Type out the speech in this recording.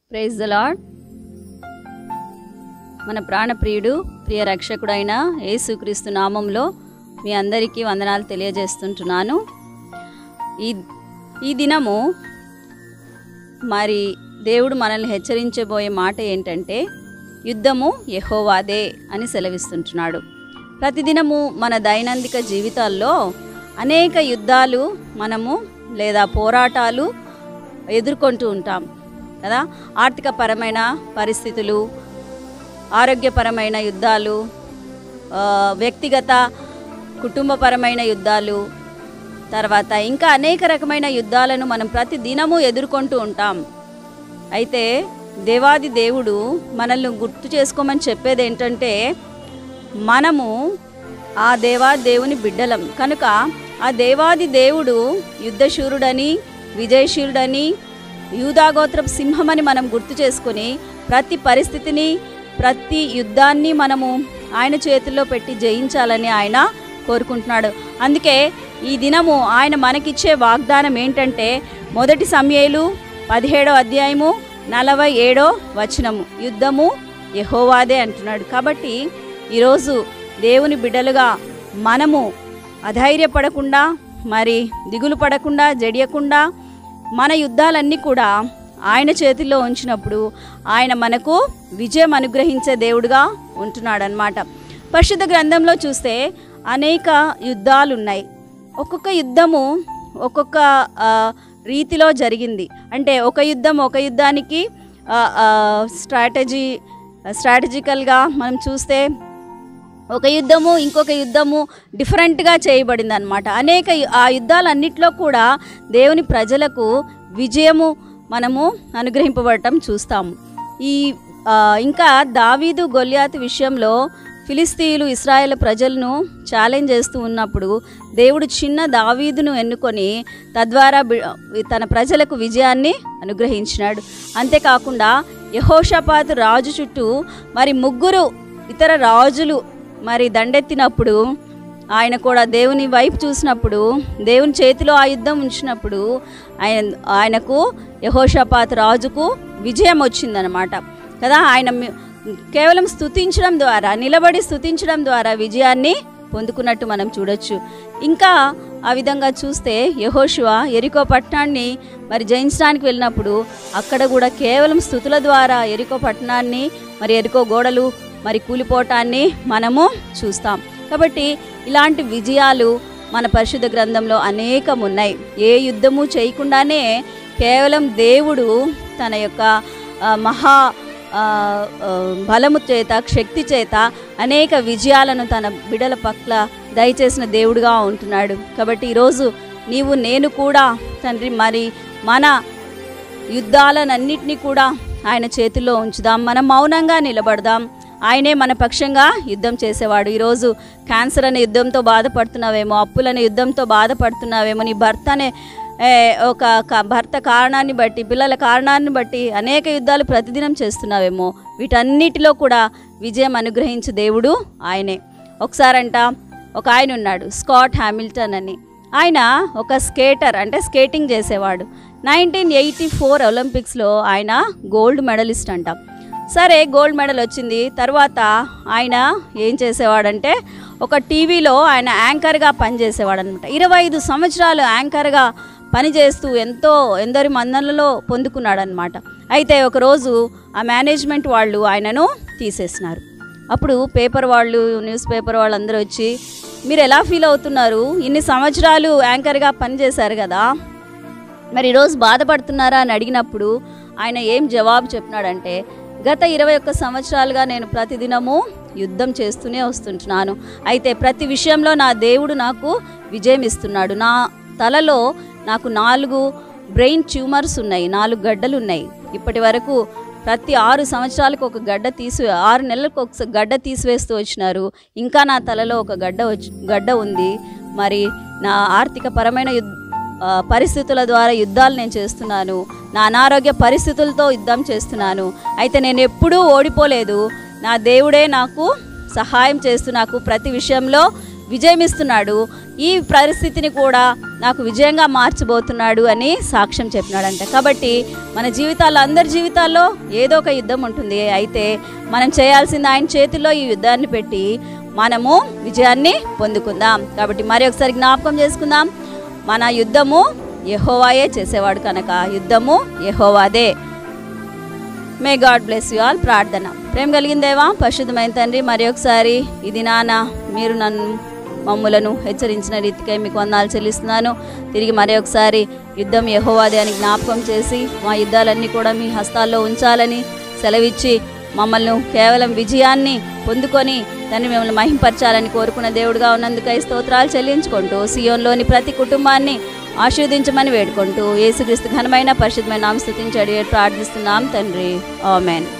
praise the lord మన ప్రాణప్రియుడు ప్రియ రక్షకుడైన యేసుక్రీస్తు నామంలో మీ అందరికీ వందనాలు తెలియజేస్తుంటున్నాను ఈ ఈ దినము మరి దేవుడు మనల్ని హెచ్చరించబోయే మాట ఏంటంటే యుద్ధము యెహోవాదే అని సెలవిస్తుంటున్నాడు ప్రతిదినము మన దైనందిక జీవితాల్లో అనేక యుద్ధాలు మనము లేదా పోరాటాలు ఎదుర్కొంటూ ఉంటాం కదా ఆర్థికపరమైన పరిస్థితులు ఆరోగ్యపరమైన యుద్ధాలు ఆ, వ్యక్తిగత కుటుంబపరమైన యుద్ధాలు తర్వాత ఇంకా అనేక రకమైన యుద్ధాలను మనం ప్రతి దినము ఎదుర్కొంటూ ఉంటాం అయితే దేవాది దేవుడు మనల్ని గుర్తు చేసుకోమని చెప్పేది ఏంటంటే మనము ఆ దేవాది దేవుని బిడ్డలం కనుక ఆ దేవాది దేవుడు యుద్ధశూరుడని విజయశీలుడని యూదాగోత్రపు సింహమని మనం గుర్తు చేసుకుని ప్రతి పరిస్థితిని ప్రతి యుద్ధాన్ని మనము ఆయన చేతుల్లో పెట్టి జయించాలని ఆయన కోరుకుంటున్నాడు అందుకే ఈ దినము ఆయన మనకిచ్చే వాగ్దానం ఏంటంటే మొదటి సమయలు పదిహేడో అధ్యాయము నలభై ఏడో వచనము యుద్ధము యెహోవాదే అంటున్నాడు కాబట్టి ఈరోజు దేవుని బిడ్డలుగా మనము అధైర్యపడకుండా మరి దిగులు పడకుండా జడియకుండా మన యుద్ధాలన్నీ కూడా ఆయన చేతిలో ఉంచినప్పుడు ఆయన మనకు విజయం అనుగ్రహించే దేవుడుగా ఉంటున్నాడనమాట పరిశుద్ధ గ్రంథంలో చూస్తే అనేక యుద్ధాలు ఉన్నాయి ఒక్కొక్క యుద్ధము ఒక్కొక్క ఆ, రీతిలో జరిగింది అంటే ఒక యుద్ధం ఒక యుద్ధానికి స్ట్రాటజీ స్ట్రాటజికల్గా మనం చూస్తే ఒక యుద్ధము ఇంకొక యుద్ధము డిఫరెంట్గా చేయబడింది అనమాట అనేక యు- ఆ యుద్ధాలన్నిట్లో కూడా దేవుని ప్రజలకు విజయము మనము అనుగ్రహింపబడటం చూస్తాము ఈ ఆ, ఇంకా దావీదు గొల్యాతు విషయంలో ఫిలిస్తీయులు ఇస్రాయేల్ ప్రజలను ఛాలెంజ్ చేస్తూ ఉన్నప్పుడు దేవుడు చిన్న దావీదును ఎన్నుకొని తద్వారా బి- తన ప్రజలకు విజయాన్ని అనుగ్రహించినాడు అంతేకాకుండా యహోషపాతు రాజు చుట్టూ మరి ముగ్గురు ఇతర రాజులు మరి దండెత్తినప్పుడు ఆయన కూడా దేవుని వైపు చూసినప్పుడు దేవుని చేతిలో ఆ యుద్ధం ఉంచినప్పుడు ఆయన ఆయనకు యహోషపాత్ రాజుకు విజయం వచ్చిందనమాట కదా ఆయన మీ- కేవలం స్తుతించడం ద్వారా నిలబడి స్తుతించడం ద్వారా విజయాన్ని పొందుకున్నట్టు మనం చూడొచ్చు ఇంకా ఆ విధంగా చూస్తే యహోశివ ఎరికో పట్టణాన్ని మరి జయించడానికి వెళ్ళినప్పుడు అక్కడ కూడా కేవలం స్థుతుల ద్వారా ఎరికో పట్టణాన్ని మరి ఎరికో గోడలు మరి కూలిపోవటాన్ని మనము చూస్తాం కాబట్టి ఇలాంటి విజయాలు మన పరిశుద్ధ గ్రంథంలో అనేకం ఉన్నాయి ఏ యుద్ధము చేయకుండానే కేవలం దేవుడు తన యొక్క ఆ, మహా ఆ, ఆ, బలము చేత శక్తి చేత అనేక విజయాలను తన బిడల పట్ల దయచేసిన దేవుడుగా ఉంటున్నాడు కాబట్టి ఈరోజు నీవు నేను కూడా తండ్రి మరి మన యుద్ధాలనన్నిటినీ కూడా ఆయన చేతుల్లో ఉంచుదాం మనం మౌనంగా నిలబడదాం ఆయనే మన పక్షంగా యుద్ధం చేసేవాడు ఈరోజు క్యాన్సర్ అనే యుద్ధంతో బాధపడుతున్నావేమో అప్పులనే యుద్ధంతో బాధపడుతున్నావేమో నీ భర్త అనే ఏ, ఒక క- భర్త కారణాన్ని బట్టి పిల్లల కారణాన్ని బట్టి అనేక యుద్ధాలు ప్రతిదినం చేస్తున్నావేమో వీటన్నిటిలో కూడా విజయం అనుగ్రహించే దేవుడు ఆయనే ఒకసారంట ఒక ఆయన ఉన్నాడు స్కాట్ హ్యామిల్టన్ అని ఆయన ఒక స్కేటర్ అంటే స్కేటింగ్ చేసేవాడు నైన్టీన్ ఎయిటీ ఫోర్ ఒలింపిక్స్లో ఆయన గోల్డ్ మెడలిస్ట్ అంట సరే గోల్డ్ మెడల్ వచ్చింది తర్వాత ఆయన ఏం చేసేవాడంటే ఒక టీవీలో ఆయన యాంకర్గా పనిచేసేవాడు అనమాట ఇరవై ఐదు సంవత్సరాలు యాంకర్గా పనిచేస్తూ ఎంతో ఎందరి మందనలో పొందుకున్నాడనమాట అయితే ఒకరోజు ఆ మేనేజ్మెంట్ వాళ్ళు ఆయనను తీసేసినారు అప్పుడు పేపర్ వాళ్ళు న్యూస్ పేపర్ వాళ్ళు అందరూ వచ్చి మీరు ఎలా ఫీల్ అవుతున్నారు ఇన్ని సంవత్సరాలు యాంకర్గా పనిచేశారు కదా మరి ఈరోజు బాధపడుతున్నారా అని అడిగినప్పుడు ఆయన ఏం జవాబు చెప్పినాడంటే గత ఇరవై ఒక్క సంవత్సరాలుగా నేను ప్రతిదినము యుద్ధం చేస్తూనే వస్తుంటున్నాను అయితే ప్రతి విషయంలో నా దేవుడు నాకు విజయం ఇస్తున్నాడు నా తలలో నాకు నాలుగు బ్రెయిన్ ట్యూమర్స్ ఉన్నాయి నాలుగు గడ్డలు ఉన్నాయి ఇప్పటి వరకు ప్రతి ఆరు సంవత్సరాలకు ఒక గడ్డ తీసి ఆరు నెలలకు ఒక గడ్డ తీసివేస్తూ వచ్చినారు ఇంకా నా తలలో ఒక గడ్డ వచ్చి గడ్డ ఉంది మరి నా ఆర్థిక పరమైన యుద్ధ ఆ, పరిస్థితుల ద్వారా యుద్ధాలు నేను చేస్తున్నాను నా అనారోగ్య పరిస్థితులతో యుద్ధం చేస్తున్నాను అయితే నేను ఎప్పుడూ ఓడిపోలేదు నా దేవుడే నాకు సహాయం చేస్తూ నాకు ప్రతి విషయంలో విజయం ఇస్తున్నాడు ఈ పరిస్థితిని కూడా నాకు విజయంగా మార్చబోతున్నాడు అని సాక్ష్యం చెప్పినాడంట కాబట్టి మన జీవితాల్లో అందరి జీవితాల్లో ఏదో ఒక యుద్ధం ఉంటుంది అయితే మనం చేయాల్సింది ఆయన చేతిలో ఈ యుద్ధాన్ని పెట్టి మనము విజయాన్ని పొందుకుందాం కాబట్టి మరి ఒకసారి జ్ఞాపకం చేసుకుందాం మన యుద్ధము యెహోవాయే చేసేవాడు కనుక యుద్ధము యెహోవాదే may God bless you all ప్రార్థన ప్రేమ కలిగిన దేవా పరిశుద్ధమైన తండ్రి మరి ఒకసారి ఇది నాన్న మీరు నన్ను మమ్ములను హెచ్చరించిన రీతికై మీకు వందాలు చెల్లిస్తున్నాను తిరిగి మరి ఒకసారి యుద్ధం యహోవాది అని జ్ఞాపకం చేసి మా యుద్ధాలన్నీ కూడా మీ హస్తాల్లో ఉంచాలని సెలవిచ్చి మమ్మల్ని కేవలం విజయాన్ని పొందుకొని తండ్రి మిమ్మల్ని మహింపరచాలని కోరుకున్న దేవుడుగా ఉన్నందుకై స్తోత్రాలు చెల్లించుకుంటూ సియోన్లోని ప్రతి కుటుంబాన్ని ఆశీర్వదించమని వేడుకుంటూ యేసుక్రీస్తు ఘనమైన పరిశుద్ధమైన నామ స్తుతించి అడిగి ప్రార్థిస్తున్నాం తండ్రి ఆమెన్